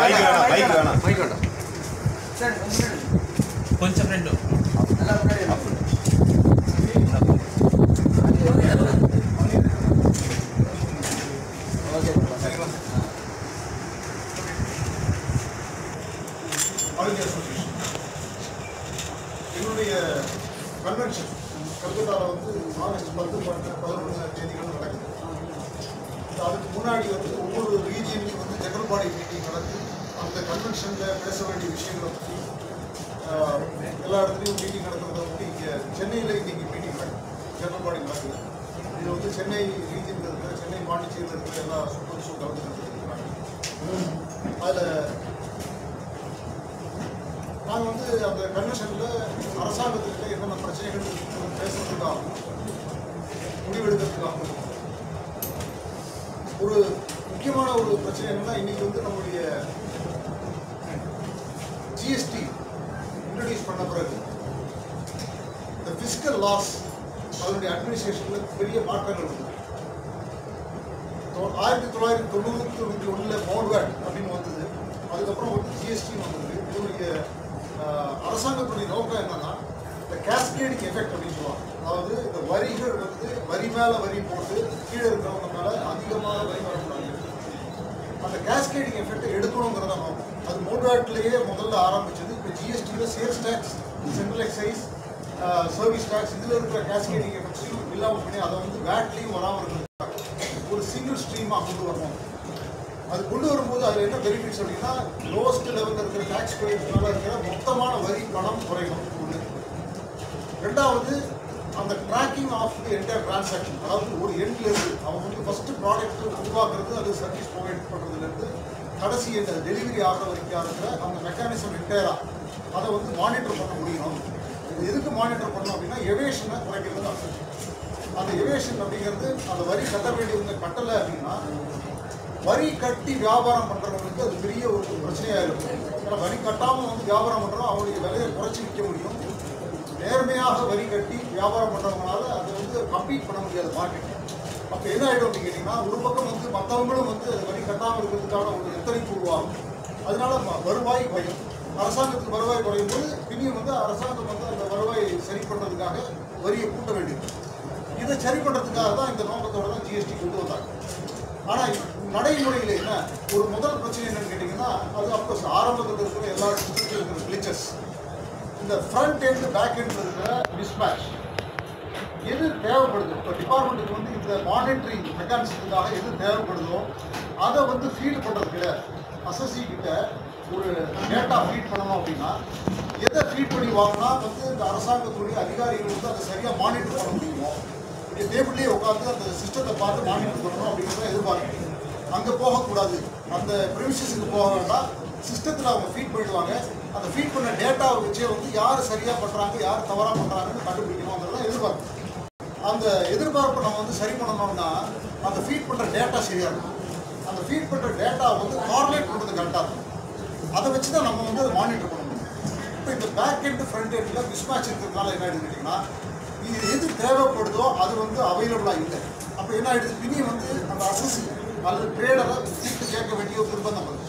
Mic வேணாம் mic வேணாம் mic வேண்டாம் కొంచెం రెండు ஆல் இந்தியா அசோசியேஷன் என்னுடைய கன்வென்ஷன் கல்கத்தாவில் வந்து ஆகஸ்ட் பத்து பன்னெண்டு பதினொன்று தேதிகள் நடக்குது அதுக்கு முன்னாடி வந்து ஒவ்வொரு ரீஜியன்லையும் வந்து ஜெனரல் பாடி மீட்டிங் நடந்து அந்த கன்வென்ஷனில் பேச வேண்டிய விஷயங்களை பற்றி ஆஹ், எல்லா இடத்துலையும் மீட்டிங் நடக்கிறத வந்து இங்கே சென்னையில் இன்னைக்கு மீட்டிங் நடக்குது ஜெனரல் பாடி நடக்குது இது வந்து சென்னை ரீஜியனில் இருக்கிற சென்னை பாண்டிச்சேரியில் இருக்கிற எல்லா சூப்பர்ஸும் கலந்துக்கிறாங்க அதில் நாங்கள் வந்து அந்த கன்வென்ஷனில் அரசாங்கத்துக்கிட்ட என்னென்ன பிரச்சனைகள் இருக்குன்னு பேசுறதுக்காகவும் முடிவெடுக்கிறதுக்காகவும் ஒரு முக்கியமான ஒரு பிரச்சனை என்னன்னா இன்னைக்கு வந்து நம்முடைய ஜிஎஸ்டி இன்ட்ரடியூஸ் பண்ண பிறகு இந்த ஃபிஸ்கல் லாஸ் அதனுடைய அட்மினிஸ்ட்ரேஷனில் பெரிய மாற்றங்கள் இருக்குது தொ- ஆயிரத்தி தொள்ளாயிரத்தி தொண்ணூற்றி தொண்ணூற்றி ஒன்றில் மோட்வேட் அப்படின்னு வந்தது அதுக்கப்புறம் வந்து ஜிஎஸ்டி வந்தது இதனுடைய ஆஹ், அரசாங்கத்துடைய நோக்கம் என்னன்னா இந்த கேஸ்கேடிங் எஃபெக்ட் அப்படின்னு சொல்லுவாங்க அதாவது இந்த வரிகள் வந்து வரி மேல வரி போட்டு கீழே இருக்கிறவங்க மேல அதிகமாக வரி வரக்கூடாது அந்த கேஸ்கேடிங் எஃபெக்ட் எடுக்கணுங்கிறத நோக்கம் அது மோட்வேட்லேயே முதல்ல ஆரம்பிச்சது இப்போ ஜிஎஸ்டியில் sales tax central excise service tax இதில் இருக்கிற கேஸ்கேடிங் எஃபெக்ட்ஸையும் இல்லாமல் பண்ணி அதை வந்து வேட்லேயும் வராமல் இருக்கிறதுக்காக ஒரு சிங்கிள் ஸ்ட்ரீமாக கொண்டு வரணும் அது கொண்டு வரும்போது அதில் என்ன பெனிஃபிட்ஸ் அப்படின்னா லோவஸ்ட் லெவலில் இருக்கிற டேக்ஸ் பேயர்ஸ்னால இருக்கிற மொத்தமான வரி பணம் குறையும் ஒன்று ரெண்டாவது அந்த tracking of the entire transaction அதாவது ஒரு எண்ட்ல இருந்து அவங்க வந்து ஃபர்ஸ்ட் ப்ராடக்ட் உருவாக்குறது அது சர்வீஸ் ப்ரொவைட் பண்ணுறதுலேருந்து கடைசி அந்த டெலிவரி ஆகிற வரைக்கும் இருக்கிற அந்த மெக்கானிசம் என்டையராக அதை வந்து மானிட்டர் பண்ண முடியும் இது எதுக்கு மானிட்டர் பண்ணணும் அப்படின்னா எவேஷனை குறைக்கிறது தான் அந்த எவேஷன் அப்படிங்கிறது அந்த வரி கட்ட வேண்டியவங்க கட்டலை அப்படின்னா வரி கட்டி வியாபாரம் பண்றவங்களுக்கு அது பெரிய ஒரு பிரச்சனையா இருக்கும் ஏன்னா வரி கட்டாம வந்து வியாபாரம் பண்றோம் அவங்களுடைய விலையை குறைச்சி விற்க முடியும் நேர்மையாக வரி கட்டி வியாபாரம் பண்றவங்களால அதை வந்து கம்பீட் பண்ண முடியாது மார்க்கெட் அப்ப என்ன ஆயிடும் அப்படின்னு கேட்டீங்கன்னா ஒரு பக்கம் வந்து மற்றவங்களும் வந்து அது வரி கட்டாம இருக்கிறதுக்கான ஒரு எத்தனைப்பு உருவாகும் அதனால ம- வருவாய் பயம் அரசாங்கத்துக்கு வருவாய் குறையும் போது பின்னியும் வந்து அரசாங்கம் வந்து அந்த வருவாய் சரி பண்றதுக்காக வரியை கூட்ட வேண்டியது இதை சரி பண்றதுக்காக தான் இந்த நோக்கத்தோட தான் ஜிஎஸ்டி கொண்டு வந்தாங்க ஆனா நடைமுறையில் என்ன ஒரு முதல் பிரச்சனை என்னன்னு கேட்டீங்கன்னா அது அப்கோர்ஸ் ஆரம்பத்தில் இருக்கிற எல்லா சிஸ்டத்தில் இருக்கிற கிளிச்சஸ் இந்த ஃப்ரண்ட் எண்ட் பேக் எண்ட் இருக்கிற மிஸ்மேட்ச் எது தேவைப்படுது இப்போ டிபார்ட்மெண்ட்டுக்கு வந்து இந்த மானிட்டரிங் மெக்கானிசத்துக்காக எது தேவைப்படுதோ அதை வந்து ஃபீட் பண்ணுறதுக்கு அசசி கிட்ட ஒரு டேட்டா ஃபீட் பண்ணணும் அப்படின்னா எதை ஃபீட் பண்ணி வாங்கினா வந்து இந்த அரசாங்கத்துடைய அதிகாரிகள் வந்து அதை சரியாக மானிட்டர் பண்ண முடியுமோ இங்கே டேபிள்லேயே உட்காந்து அந்த சிஸ்டத்தை பார்த்து மானிட்டர் பண்ணணும் அப்படிங்கிறத எதிர்பார்க்குறீங்க அங்கே போகக்கூடாது அந்த ப்ரிமிசஸுக்கு போக வேண்டாம் சிஸ்டத்தில் அவங்க ஃபீட் பண்ணிடுவாங்க அந்த ஃபீட் பண்ண டேட்டாவை வச்சே வந்து யார் சரியாக பண்ணுறாங்க யார் தவறாக பண்ணுறாங்கன்னு கண்டுபிடிக்கணுங்கிறத எதிர்பார்க்கும் அந்த எதிர்பார்ப்பை நம்ம வந்து சரி பண்ணணும்னா அந்த ஃபீட் பண்ணுற டேட்டா சரியாக இருக்கும் அந்த ஃபீட் பண்ணுற டேட்டா வந்து கார்லேட் பண்ணுறது கரெக்டாக இருக்கும் அதை வச்சு தான் நம்ம வந்து அதை மானிட்டர் பண்ண முடியும் இப்போ இந்த பேக் எண்ட் ஃப்ரண்ட் எண்டில் மிஸ்மேட்ச் இருக்கிறதுனால என்ன ஆயிடுது கேட்டிங்கன்னா இது எது தேவைப்படுதோ அது வந்து அவைலபிளாக இல்லை அப்போ என்ன ஆயிடுது பின்னி வந்து அந்த அசசி அல்லது ட்ரேடரை கூப்பிட்டு கேட்க வேண்டிய ஒரு நிர்பந்தம் வருது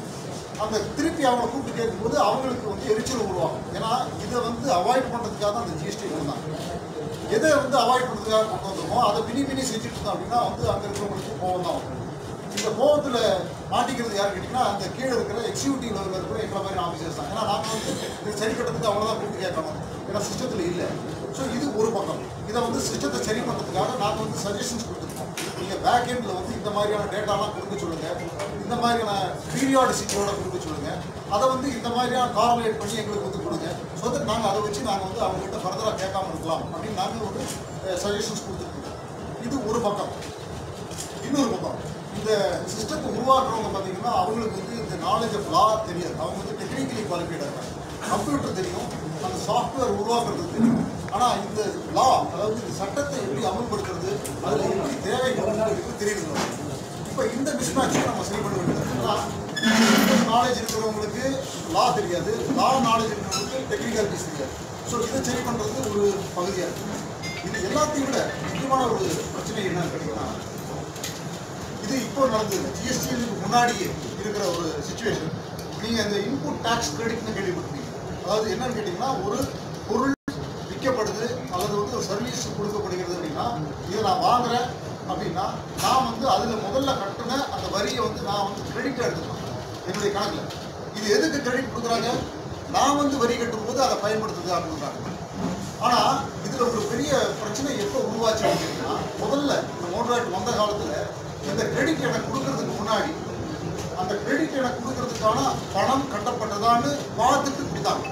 அந்த திருப்பி அவங்களை கூப்பிட்டு கேட்கும்போது அவங்களுக்கு வந்து எரிச்சல் உருவாகும் ஏன்னா இதை வந்து அவாய்ட் பண்ணுறதுக்காக தான் அந்த ஜிஎஸ்டி கொண்டு வந்தாங்க எதை வந்து அவாய்ட் பண்ணுறதுக்காக கொண்டு வந்தோமோ அதை பினி பினி செஞ்சுட்டு இருந்தோம் அப்படின்னா வந்து அங்கே இருக்கிறவங்களுக்கு கோவம் தான் வரும் இந்த கோவத்தில் மாட்டிக்கிறது யார் கேட்டிங்கன்னா அந்த கீழே இருக்கிற எக்ஸிக்யூட்டிவ் லெவலில் இருக்கிற எங்களை மாதிரி ஆஃபீஸர்ஸ் தான் ஏன்னா நாங்கள் வந்து இது சரி கட்டுறதுக்கு அவங்கள தான் கூப்பிட்டு கேட்கணும் ஏன்னா சிஸ்டத்தில் இல்லை ஸோ இது ஒரு பக்கம் இதை வந்து சிஸ்டத்தை சரி பண்ணுறதுக்காக நாங்கள் வந்து சஜஷன்ஸ் கொடுத்துருக்கோம் நீங்கள் பேக் எண்டில் வந்து இந்த மாதிரியான டேட்டாலாம் கொடுக்க சொல்லுங்கள் இந்த மாதிரியான பீரியாடிசிட்டியோட கொடுக்க சொல்லுங்கள் அதை வந்து இந்த மாதிரியான கார்முலேட் பண்ணி எங்களுக்கு வந்து கொடுங்க ஸோ தட் நாங்கள் அதை வச்சு நாங்கள் வந்து அவங்ககிட்ட ஃபர்தராக கேட்காம இருக்கலாம் அப்படின்னு நாங்கள் ஒரு சஜஷன்ஸ் கொடுத்துருக்கோம் இது ஒரு பக்கம் இன்னொரு பக்கம் இந்த சிஸ்டத்தை உருவாக்குறவங்க பார்த்தீங்கன்னா அவங்களுக்கு வந்து இந்த நாலேஜ் ஆஃப் லா தெரியாது அவங்க வந்து டெக்னிக்கலி குவாலிஃபைடாக இருக்காங்க கம்ப்யூட்டர் தெரியும் அந்த சாஃப்ட்வேர் உருவாக்குறது தெரியும் ஆனால் இந்த லா அதாவது இந்த சட்டத்தை எப்படி அமல்படுத்துறது அதில் எப்படி தேவைகள் தெரியுது இப்போ இந்த மிஸ்மேட்சை நம்ம சரி பண்ண வேண்டியது நாலேஜ் இருக்கிறவங்களுக்கு லா தெரியாது லா நாலேஜ் இருக்கிறவங்களுக்கு டெக்னிக்காலிட்டிஸ் தெரியாது ஸோ இதை சரி பண்ணுறது ஒரு பகுதியாக இருக்குது இது எல்லாத்தையும் விட முக்கியமான ஒரு பிரச்சனை என்னன்னு கேட்டிங்கன்னா இது இப்போ நடந்தது ஜிஎஸ்டிக்கு முன்னாடியே இருக்கிற ஒரு சுச்சுவேஷன் நீங்க இந்த இன்புட் டாக்ஸ் கிரெடிட்னு கேள்விப்பட்டிருக்கீங்க அதாவது என்னன்னு கேட்டீங்கன்னா ஒரு பொருள் விற்கப்படுது அல்லது வந்து ஒரு சர்வீஸ் கொடுக்கப்படுகிறது அப்படின்னா இதை நான் வாங்குறேன் அப்படின்னா நான் வந்து அதில் முதல்ல கட்டின அந்த வரியை வந்து நான் வந்து கிரெடிட் எடுத்துக்கலாம் என்னுடைய கணக்கில் இது எதுக்கு கிரெடிட் கொடுக்குறாங்க நான் வந்து வரி கட்டும்போது அதை பயன்படுத்துது அப்படின்றாங்க ஆனா இதுல ஒரு பெரிய பிரச்சனை எப்போ உருவாச்சு அப்படின்னா முதல்ல இந்த மோட்டராய்ட் வந்த காலத்துல இந்த கிரெடிட் எனக்கு கொடுக்கறதுக்கு முன்னாடி அந்த கிரெடிட் எனக்கு கொடுக்கறதுக்கான பணம் கட்டப்பட்டதான்னு பார்த்துட்டு கொடுத்தாங்க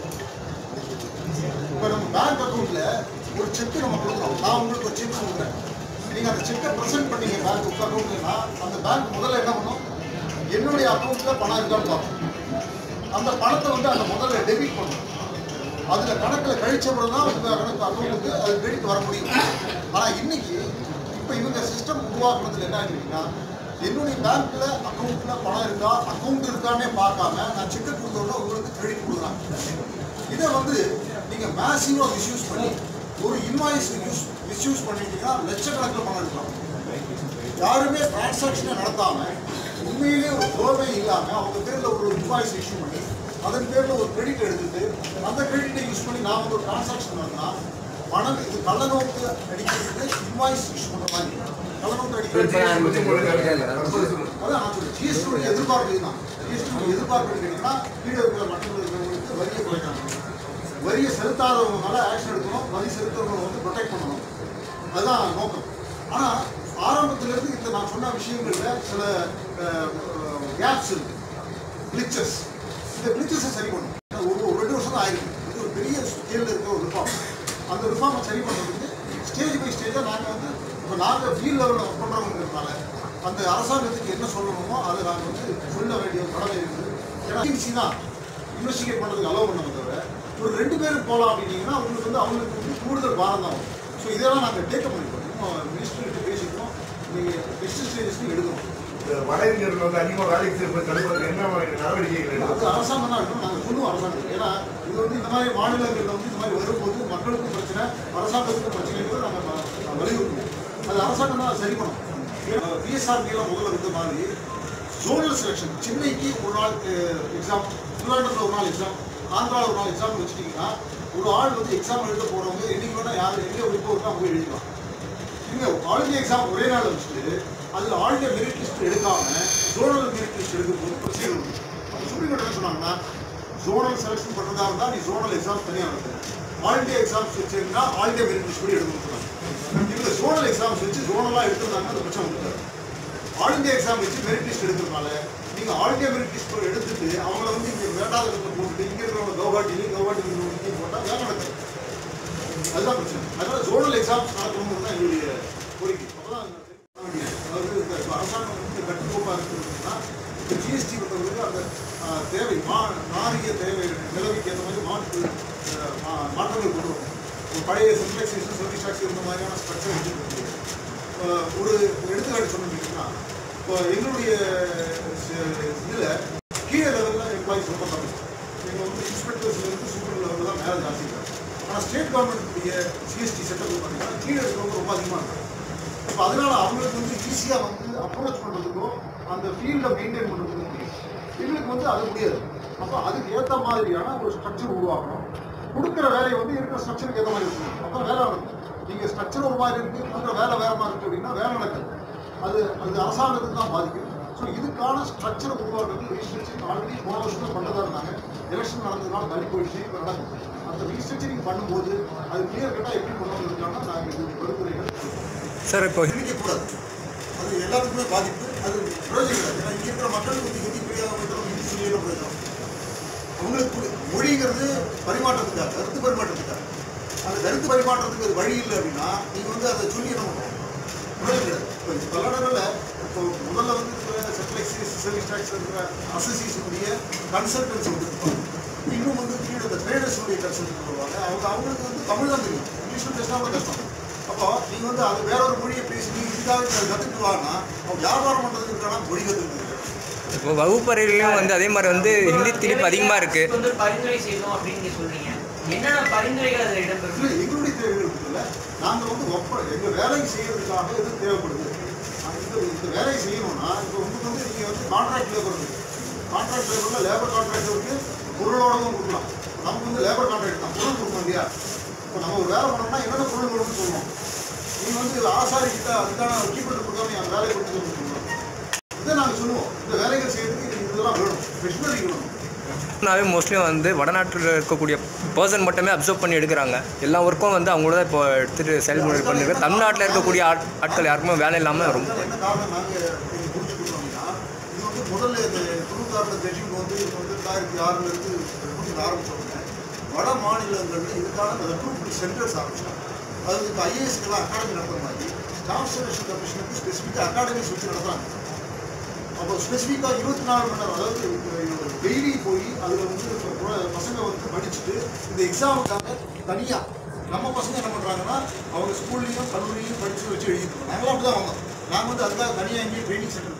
இப்போ நம்ம பேங்க் அக்கௌண்ட்ல ஒரு செக் நம்ம கொடுக்குறோம் நான் உங்களுக்கு ஒரு செக் கொடுக்குறேன் நீங்க அந்த செக்கை ப்ரெசென்ட் பண்ணீங்க பேங்க் உங்க அக்கௌண்ட்லனா அந்த பேங்க் முதல்ல என்ன பண்ணும் என்னுடைய அக்கௌண்ட்ல பணம் இருக்கான்னு பார்ப்போம் அந்த பணத்தை வந்து அந்த முதல்ல டெபிட் பண்ணும் அதுல கணக்குல கழிச்ச பிறகு தான் உங்க கணக்கு அக்கௌண்ட்டுக்கு அது கிரெடிட் வர முடியும் ஆனா இன்னைக்கு இப்ப இவங்க சிஸ்டம் உருவாக்குனதுல என்ன ஆகிருக்குன்னா என்னுடைய பேங்க்ல அக்கௌண்ட்ல பணம் இருக்கா அக்கௌண்ட் இருக்கானே பார்க்காம நான் செக் கொடுத்தோன்னா உங்களுக்கு கிரெடிட் கொடுக்குறாங்க இதை வந்து நீங்க மேசிவா மிஸ்யூஸ் பண்ணி ஒரு இன்வாய்ஸ் யூஸ் மிஸ்யூஸ் பண்ணிட்டீங்கன்னா லட்சக்கணக்கில் பணம் எடுக்கலாம் யாருமே டிரான்சாக்ஷனை நடத்தாம உண்மையிலே ஒரு கோவை இல்லாம அவங்க பேர்ல ஒரு இன்வாய்ஸ் இஷ்யூ பண்ணி அதன் பேர்ல ஒரு கிரெடிட் எடுத்துட்டு அந்த கிரெடிட்டை யூஸ் பண்ணி நான் வந்து ஒரு டிரான்சாக்ஷன் நடத்தினா பணம் இது கள்ள நோட்டு அடிக்கிறதுக்கு இன்வாய்ஸ் யூஸ் பண்ற மாதிரி கள்ள நோட்டு அடிக்கிறது அதான் நான் சொல்றேன் ஜிஎஸ்டி எதிர்பார்ப்பு இதுதான் ஜிஎஸ்டி எதிர்பார்ப்பு கேட்டீங்கன்னா கீழே இருக்கிற மக்கள் இருக்கிறவங்களுக்கு வரியை குறைக்கணும் வரியை செலுத்தாதவங்க மேல ஆக்ஷன் எடுக்கணும் வரி செலுத்தவங்க வந்து ப்ரொடெக்ட் பண்ணணும் அதுதான் நோக்கம் ஆனா ஆரம்பத்துல இருந்து இந்த நான் சொன்ன விஷயங்கள்ல சில கேப்ஸ் இருக்கு கிளிச்சஸ் இந்த கிளிச்சஸை சரி பண்ணணும் ஒரு ஒரு ரெண்டு வருஷம் தான் ஆயிருக்கு இது ஒரு பெரிய ஸ்கேலில் இருக்க ஒரு ரிஃபார்ம் அந்த ரிஃபார்மை சரி பண்ணுறதுக்கு ஸ்டேஜ் பை ஸ்டேஜாக நாங்கள் வந்து இப்போ நாங்கள் ஃபீல்ட் லெவலில் ஒர்க் பண்ணுறவங்கிறதுனால அந்த அரசாங்கத்துக்கு என்ன சொல்லணுமோ அதை நாங்கள் வந்து சொல்ல வேண்டிய கடமை இருக்குது ஏன்னா INC தான் இன்வெஸ்டிகேட் பண்ணுறதுக்கு அலோவ் பண்ணதை தவிர ஒரு ரெண்டு பேரும் போகலாம் அப்படின்னீங்கன்னா உங்களுக்கு வந்து அவங்களுக்கு வந்து கூடுதல் பாரம் தான் வரும் ஸோ இதெல்லாம் நாங்கள் டேக்கப் பண்ணிப்போம் இன்னும் மினிஸ்டர்கிட்ட பேசிக்கிறோம் நீங்கள் நெக்ஸ்ட் ஸ்டேஜஸ்க்கு எடுக்கணும் வடஇந்தியர்கள் வந்து அதிகமாக வேலைக்கு சேர்ப்பது தடுப்பதற்கு என்ன மாதிரியான நடவடிக்கைகள் அது எடுக்கும் அரசாங்கம் தான் எடுக்கணும் நாங்கள் சொல்லுவோம் அரசாங்கம் ஏன்னா இது வந்து இந்த மாதிரி மாநிலங்களில் வந்து இந்த மாதிரி வரும்போது மக்களுக்கும் பிரச்சனை அரசாங்கத்துக்கும் பிரச்சனைகள் நம்ம வ- வலியுறுத்துவோம் அது அரசாங்கம் தான் சரி பண்ணும் பிஎஸ்ஆர்பிஎல்லாம் முதல்ல இருந்த மாதிரி ஜோனல் செலெக்ஷன் சென்னைக்கு ஒரு நாள் எக்ஸாம் திருவனந்தபுரத்தில் ஒரு நாள் எக்ஸாம் ஆந்திராவில் ஒரு நாள் எக்ஸாம் வச்சுட்டிங்கன்னா ஒரு ஆள் வந்து எக்ஸாம் எழுத போகிறவங்க என்னைக்கு வேணால் யார் எங்கே விருப்பம் இருக்கோ அவங்க போய் எழுதிக்கலாம் இங்க ஆல் இந்தியா எக்ஸாம் ஒரே நாள் வச்சுட்டு அதுல ஆல் இந்தியா மெரிட் லிஸ்ட் எடுக்காம ஜோனல் மெரிட் லிஸ்ட் எடுக்கும்போது பிரச்சனை உண்டு அப்போ சுப்ரீம் கோர்ட் என்ன சொன்னாங்கன்னா ஜோனல் செலெக்ஷன் பண்றதா இருந்தா நீ ஜோனல் எக்ஸாம் தனியாக நடத்து ஆல் இந்தியா எக்ஸாம்ஸ் வச்சிருந்தா ஆல் இந்தியா மெரிட் லிஸ்ட் படி எடுக்கணும்னு சொன்னாங்க இவங்க ஜோனல் எக்ஸாம்ஸ் வச்சு ஜோனலா எடுத்திருந்தாங்கன்னா அந்த பிரச்சனை வந்து ஆல் இந்தியா எக்ஸாம் வச்சு மெரிட் லிஸ்ட் எடுக்கிறதுனால நீங்க ஆல் இந்தியா மெரிட் லிஸ்ட் எடுத்துட்டு அவங்கள வந்து இங்க வேண்டாத இடத்துல போட்டுட்டு இங்க இருக்கிறவங்க கவுஹாட்டிலையும் கவுஹாட்டி போட்டா வேலை நடக்குது அதுதான் பிரச்சனை அதனால ஜோனல் எக்ஸாம்ஸ் நடக்கணும்னு தான் எங்களுடைய கோரிக்கை அப்பதான் அதாவது இந்த இப்ப அரசாங்கம் வந்து கட்டுக்கோப்பா இருக்குதுன்னா ஜிஎஸ்டி பொறுத்தவரைக்கும் அந்த ஆஹ், தேவை மா நாரிய தேவை நிலவைக்கு ஏற்ற மாதிரி மாற்று ஆஹ், மா- மாற்றங்கள் கொண்டு வரும் ஒரு பழைய சிம்ப்ளெக்ஸேஷன் சர்வீஸ் டாக்ஸ் இருந்த மாதிரியான ஸ்ட்ரக்சர் வச்சுருக்கு ஒரு எடுத்துக்காட்டு சொன்னீங்கன்னா இப்போ எங்களுடைய இதில் கீழே லெவலில் எம்ப்ளாயிஸ் ரொம்ப கம்மி எங்கள் வந்து இன்ஸ்பெக்டர்ஸ்லேருந்து சூப்பர் லெவலில் தான் மேலே ஜாஸ்தி இருக்காங்க ஆனால் ஸ்டேட் கவர்மெண்ட்டுடைய சிஎஸ்டி செட்டப் பார்த்தீங்கன்னா கீழே இருக்கிறவங்க ரொம்ப அதிகமாக இருக்காங்க இப்போ அதனால அவங்களுக்கு வந்து ஈஸியாக வந்து அப்ரோச் பண்ணுறதுக்கும் அந்த ஃபீல்டை மெயின்டைன் பண்ணுறதுக்கும் முடியும் எங்களுக்கு வந்து அது முடியாது அப்போ அதுக்கு ஏற்ற மாதிரியான ஒரு ஸ்ட்ரக்சர் உருவாக்கணும் கொடுக்குற வேலையை வந்து இருக்கிற ஸ்ட்ரக்சருக்கு ஏற்ற மாதிரி இருக்கணும் அப்போ வேலை நடக்கும் நீங்கள் ஸ்ட்ரக்சர் ஒரு மாதிரி இருக்கு கொடுக்குற வேலை வேற மாதிரி இருக்கு அப்படின்னா வேலை நடக்குது அது அது அரசாங்கத்துக்கு தான் பாதிக்கும் ஸோ இதுக்கான ஸ்ட்ரக்சர் உருவாக்குறது ரீஸ்ட்ரக்சரிங் ஆல்ரெடி போன வருஷம் பண்ணதா இருந்தாங்க எலெக்ஷன் நடந்ததுனால தள்ளி போயிடுச்சு இப்போ நடக்கும் அந்த ரீஸ்ட்ரக்சரிங் பண்ணும்போது அது கிளியர் கட்டாக எப்படி கொண்டு வந்திருக்காங்கன்னா நாங்கள் இது பரிந்துரைகள் சார் இப்போ திணிக்கக்கூடாது அது எல்லாத்துக்குமே பாதிப்பு அது பிரயோஜனம் இல்லை ஏன்னா இங்கே இருக்கிற மக்களுக்கு வந்து ஹிந்தி புரியாதவங்க ஹிந்தி சொல்லிட பிரயோஜனம் அவங்களுக்கு புரி- மொழிங்கிறது பரிமாற்றத்துக்காக கருத்து பரிமாற்றத்துக்காக அந்த கருத்து பரிமாற்றத்துக்கு அது வழி இல்லை அப்படின்னா நீங்கள் வந்து அதை சொல்லி என்ன பண்ணுவோம் பிரயோஜனம் கிடையாது இப்போ பல இடங்களில் இப்போ முதல்ல வந்து செட்டில் சர்வீஸ் டேக்ஸ் இருக்கிற அசோசியேஷனுடைய கன்சல்டன்ஸ் வந்து இருப்பாங்க. இன்னும் வந்து கீழே இந்த ட்ரேடர்ஸுடைய கன்சல்டன்ட் வருவாங்க அவங்க அவங்களுக்கு வந்து தமிழ் தான் தெரியும் இங்கிலீஷில் பேசினா கூட கஷ்டம் அப்போ நீங்கள் வந்து அது வேற ஒரு மொழியை பேசி நீ இதுக்காக இதை கற்றுட்டு வாங்கன்னா அவன் வியாபாரம் பண்ணுறதுக்கு இருக்கானா மொழி கற்றுக்கிட்டு இப்போ வகுப்பறையிலையும் வந்து அதே மாதிரி வந்து ஹிந்தி திணிப்பு அதிகமாக இருக்குது இதுக்கு வந்து ஒரு பரிந்துரை செய்யணும் அப்படின்னு நீங்க சொல்றீங்க என்னென்ன பரிந்துரைகள் அதில் இடம்பெறும் இல்லை எங்களுடைய தேவைகள் இருக்குல்ல நாங்கள் வந்து ஒப்ப எங்கள் வேலையை செய்யறதுக்காக எது தேவைப்படுது அந்த இந்த இந்த வேலையை செய்யணும்னா இப்போ உங்களுக்கு வந்து நீங்கள் வந்து கான்ட்ராக்ட் லேபர் இருக்கு கான்ட்ராக்ட் லேபர்ல லேபர் கான்ட்ராக்ட் இருக்கு பொருளோடவும் கொடுக்கலாம் நமக்கு வந்து லேபர் கான்ட்ராக்ட் தான் பொருள் கொடுக்கணும் இல்லையா இப்போ நம்ம ஒரு வேலை பண்ணோம்னா என்னென்ன பொருள் வேணும்னு சொல்லணும் நீ வந்து ஆசாரி கிட்ட அதுக்கான கீப்பர் கொடுக்காம நீ அந்த வேலையை கொடுத்து சொல்லணும் இதை நாங்கள் சொல்லுவோம் இந்த வேலைகள் செய்யறதுக்கு இது இதெல்லாம் வேணும் மிஷினரி வேணும் நாவே மோஸ்ட்லி வந்து வடநாட்டில் இருக்கக்கூடிய பர்சன் மட்டுமே அப்சர்வ் பண்ணி எடுக்கிறாங்க எல்லா ஒர்க்கும் வந்து அவங்கள தான் இப்போ எடுத்துகிட்டு செயல்முறை பண்ணிருக்கு தமிழ்நாட்டில் இருக்கக்கூடிய ஆட் ஆட்கள் யாருக்குமே வேலை இல்லாமல் ரொம்ப அதனால என்ன காரணம் நாங்கள் இது புரிஞ்சுக்கிட்டோம் அப்படின்னா இது வந்து முதல்ல இந்த தொண்ணூத்தாறு ரெஜிம் வந்து இது வந்து ரெண்டாயிரத்தி ஆறுல இருந்து கொடுக்க ஆரம்பிச்சோங்க வட மாநிலங்களில் இதுக்கான ரெக்ரூட்மெண்ட் சென்டர்ஸ் ஆரம்பிச்சிட்டாங்க அது இப்போ ஐஏஎஸ்க்கெல்லாம் அகாடமி நடத்துற மாதிரி ஸ்டாஃப் செலெக்ஷன் கமிஷனுக்கு ஸ்பெசிஃபிக்காக அகாடமிஸ் வச்சு நடத்துறாங்க அப்போ ஸ்பெசிஃபிக்காக இருபத்தி நாலு மணி நேரம் அதாவது டெய்லி போய் அதில் வந்து இப்ப குழ- பசங்க வந்து படிச்சுட்டு இந்த எக்ஸாமுக்காக தனியாக நம்ம பசங்க என்ன பண்ணுறாங்கன்னா அவங்க ஸ்கூல்லையும் கல்லூரியிலையும் படித்து வச்சு எழுதிட்டு நாங்களாம் அப்படி தான் வந்தோம் நாங்கள் வந்து அதுக்காக தனியாக எங்கேயும் ட்ரைனிங் சென்டர்